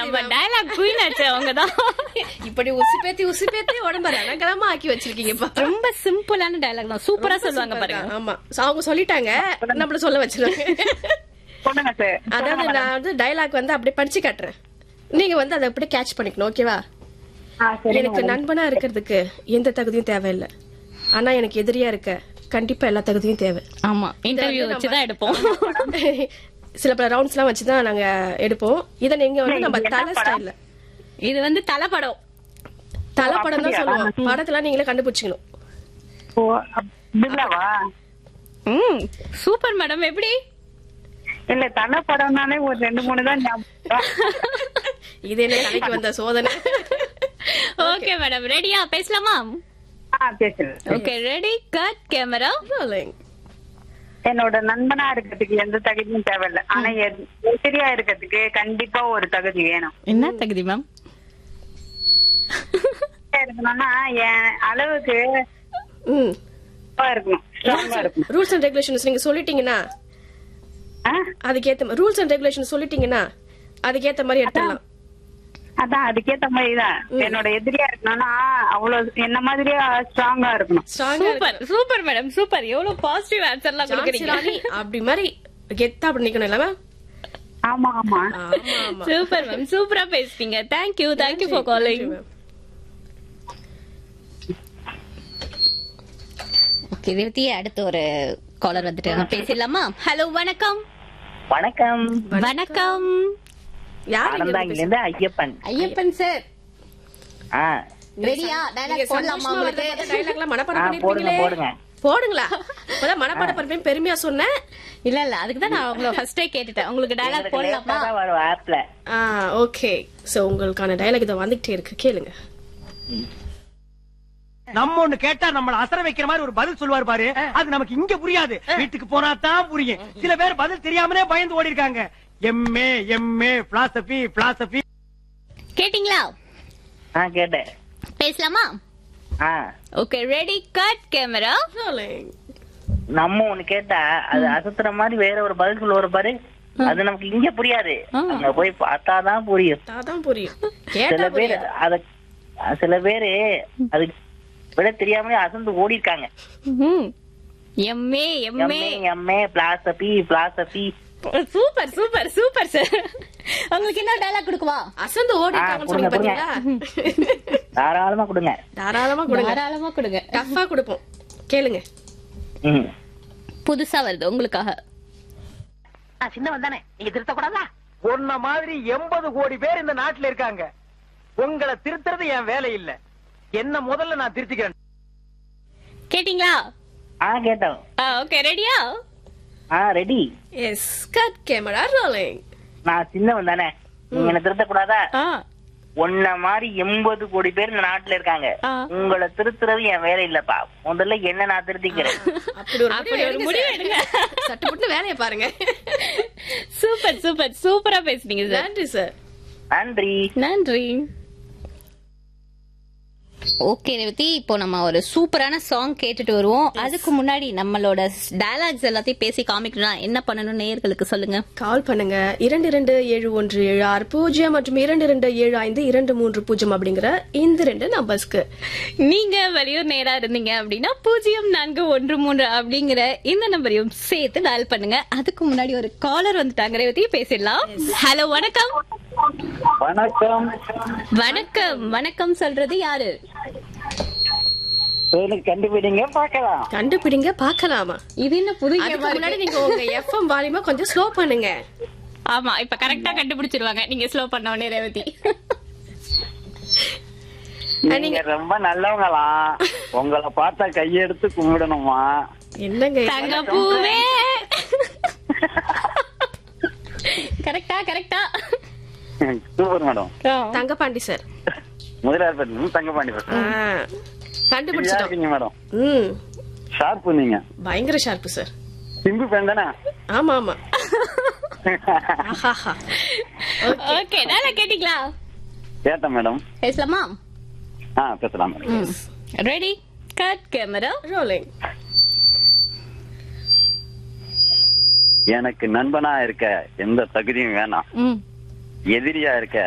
நம்ம dialogue queen ஆச்சு அவங்கதான் இப்படி உசுப்பேத்தி உசுப்பேத்தி உடம்ப ரணகலமா ஆக்கி வச்சிருக்கீங்கப்பா ரொம்ப சிம்பிளான டயலாக் தான் சூப்பரா சொல்லுவாங்க பாருங்க ஆமா So, அவங்க சொல்லிட்டாங்க நம்மள சொல்ல வச்சிருவாங்க சொல்லுங்க சார் அதாவது நான் வந்து டயலாக் வந்து அப்படியே படிச்சு காட்டுறேன் நீங்க வந்து அதை அப்படியே கேட்ச் பண்ணிக்கணும் ஓகேவா ஆ சரிங்க எனக்கு நண்பனா இருக்கிறதுக்கு எந்த தகுதியும் தேவையில்லை ஆனா எனக்கு எதிரியா இருக்க கண்டிப்பா எல்லா தகுதியும் தேவை ஆமா இன்டர்வியூ வச்சுதான் எடுப்போம் சில பல ரவுண்ட்ஸ் எல்லாம் வச்சுதான் நாங்க எடுப்போம் இதை நீங்க வந்து நம்ம தலை ஸ்டைல்ல இது வந்து தலைப்படம் தலை படம் தான் சொல்லுவோம் படத்துல நீங்களே கண்டுபிடிச்சிக்கணும் ஓ அப்- பில்லாவா ம் சூப்பர் மேடம் எப்படி இல்ல தலை படம்னாலே ஒரு ரெண்டு மூணு தான் ஞாபகம் இது என்ன தலைக்கு வந்த சோதனை ஓகே மேடம் ரெடியா பேசலாமா ஆ பேசுறேன் okay ready cut camera Rolling. என்னோட நண்பனா இருக்கிறதுக்கு எந்த தகுதியும் தேவையில்ல ஆனா எ- எதிரியா இருக்கிறதுக்கு கண்டிப்பா ஒரு தகுதி வேணும் என்ன தகுதி மேம் எதிரியா இருக்கணும்னா என் அளவுக்கு ம் இதுவா இருக்கணும் ஸ்ட்ராங்கா இருக்கணும் ரூல்ஸ் அண்ட் ரெகுலேஷன்ஸ் நீங்க சொல்லிட்டீங்கன்னா ஆ? அதுக்கேத்த ரூல்ஸ் அண்ட் ரெகுலேஷன் சொல்லிட்டீங்கன்னா அதுக்கேத்த மாதிரி எடுத்துடலாம் அதான் அதுக்கேத்த மாதிரிதான் என்னோட எதிரியா இருக்கணும்னா அவ்வளவு என்ன மாதிரியா ஸ்ட்ராங்கா இருக்கணும் ஸ்ட்ராங்கா சூப்பர் சூப்பர் மேடம் சூப்பர் எவ்வளவு பாசிட்டிவ் ஆன்சர்லாம் கொடுக்குறீங்க அப்படி மாதிரி கெத்தா அப்படி நிக்கணும் இல்ல ஆமா ஆமா ஆமா ஆமா சூப்பர் மேம் சூப்பரா பேசுறீங்க thank you thank you for calling okay Revathi அடுத்து ஒரு காலர் வந்துட்டு பேசிடலாமா ஹலோ வணக்கம் வணக்கம் வணக்கம் யார் இங்க ஆனந்தாங்கில இருந்து ஐயப்பன் ஐயப்பன் சார் ஆ ரெடியா நீங்க டைலாக் போடலாமா சந்தோஷமா உங்களுக்கு வந்த dialogue எல்லாம் மனப்பாடம் ஆ, போடுங்க, பண்ணிருப்பீங்களே போடுங்க. போடுங்களா இப்பதான் மனப்பாடம் பண்ணி பெருமையா சொன்னேன் இல்ல இல்ல அதுக்கு தான் நான் உங்களை ஃபர்ஸ்டே கேட்டுட்டேன் உங்களுக்கு டைலாக் எங்களுக்கு போடலாமா லேட்டா தான் வரும் ஆப்ல ஆ ஓகே சோ உங்களுக்கான டயலாக் இதை வந்துகிட்டே இருக்கு கேளுங்க நம்ம ஒண்ணு கேட்டா நம்மள அசர வைக்கிற மாதிரி ஒரு பதில் சொல்லுவார் பாரு அது நமக்கு இங்க புரியாது வீட்டுக்கு போனா தான் புரியும் சில பேர் பதில் தெரியாமலே பயந்து ஓடி இருக்காங்க எம்ஏ எம்ஏ பிலாசபி பிலாசபி கேட்டிங்களா ஆ கேட்டேன் பேசலாமா ஆ okay ready cut camera Rolling. நம்ம ஒண்ணு கேட்டா அது அசத்துற மாதிரி வேற ஒரு பதில் சொல்லுவார் பாரு அது நமக்கு இங்க புரியாது ஆ. அங்க போய் பார்த்தாதான் புரியும் அதான் புரியும் சில கேட்டா பேர் புரியாது அத சில பேரு அது விட தெரியாமலே அசந்து ஓடி இருக்காங்க MA MA MA MA philosophy philosophy super super super sir உங்களுக்கு என்ன டைலாக் கொடுக்கவா அசந்து ஓடிட்டாங்கன்னு சொன்னீங்க கொடுங்க, பாத்தீங்களா தாராளமா கொடுங்க தாராளமா கொடுங்க தாராளமா கொடுங்க டஃபா கொடுப்போம் கேளுங்க ம் புதுசா வருது உங்களுக்காக சின்னவன் தானே நீங்க திருத்தக்கூடாதா உன்ன மாதிரி எண்பது கோடி பேர் இந்த நாட்டுல இருக்காங்க உங்களை திருத்துறது என் வேலை இல்ல என்ன முதல்ல நான் திருத்திக்கிறேன் கேட்டிங்களா ஆ கேட்டோம் ஓகே ரெடியா ஆ ready yes cut camera rolling நான் சின்னவன் தானே நீங்க என்ன திருத்தக்கூடாதா ஆ உன்ன மாதிரி எண்பது கோடி பேர் இந்த நாட்டுல இருக்காங்க ஆ. உங்களை திருத்துறது என் வேலை இல்லப்பா முதல்ல என்ன நான் திருத்திக்கிறேன் அப்படி ஒரு அப்படி ஒரு முடிவு முடிவு எடுங்க எடுங்க. சார். சட்டு புட்டு வேலையை பாருங்க சூப்பர் சூப்பர் சூப்பரா பேசுனீங்க சார் நன்றி சார் நன்றி நன்றி ஓகே ரேவதி இப்போ நம்ம ஒரு சூப்பரான சாங் கேட்டுட்டு வருவோம் அதுக்கு முன்னாடி நம்மளோட டயலாக்ஸ் எல்லாத்தையும் பேசி காமிக்கணும்னா என்ன பண்ணணும் நேயர்களுக்கு சொல்லுங்க கால் பண்ணுங்க இரண்டு இரண்டு ஏழு ஒன்று ஏழு ஆறு பூஜ்ஜியம் மற்றும் இரண்டு இரண்டு ஏழு ஐந்து இரண்டு மூன்று பூஜ்ஜியம் அப்படிங்கிற இந்த ரெண்டு நம்பர்ஸ்க்கு நீங்க வெளியூர் நேரா இருந்தீங்க அப்படின்னா பூஜ்ஜியம் நான்கு ஒன்று மூன்று அப்படிங்கிற இந்த நம்பரையும் சேர்த்து டயல் பண்ணுங்க அதுக்கு முன்னாடி ஒரு காலர் வந்துட்டாங்க ரேவதி பேசிடலாம் ஹலோ வணக்கம் வணக்கம் வணக்கம் வணக்கம் சொல்றது யாரு எனக்கு கண்டுபிடிங்க பாக்கலாம் கண்டுபிடிங்க பார்க்கலாமா இது என்ன புது அதுக்கு முன்னாடி நீங்க உங்க எஃப்எம் வால்யூமா கொஞ்சம் ஸ்லோ பண்ணுங்க ஆமா இப்ப கரெக்டா கண்டுபிடிச்சிருவாங்க நீங்க ஸ்லோ பண்ண உடனே ரேவதி நீங்க ரொம்ப நல்லவங்களாம் உங்களை பார்த்தா கையெடுத்து கும்பிடணுமா என்னங்க இது? தங்க பூவே கரெக்டா கரெக்டா சூப்பர் மேடம் தங்கபாண்டி சார் முதலாளி பேர் தங்கபாண்டி ஆ, பேசுறேன் கண்டுபிடிச்சிட்டோம் இருக்கீங்க மேடம் ம் ஷார்ப்பு நீங்க பயங்கர ஷார்ப்பு சார் சிம்பு பேன் தானே ஆமா ஆமா ஆஹாஹா. ஓகே நல்லா கேட்டீங்களா கேட்டேன் மேடம் பேசலாமா ஆ பேசலாம் madam ready cut camera rolling எனக்கு நண்பனா இருக்க எந்த தகுதியும் வேணாம் ம் எதிரியா இருக்க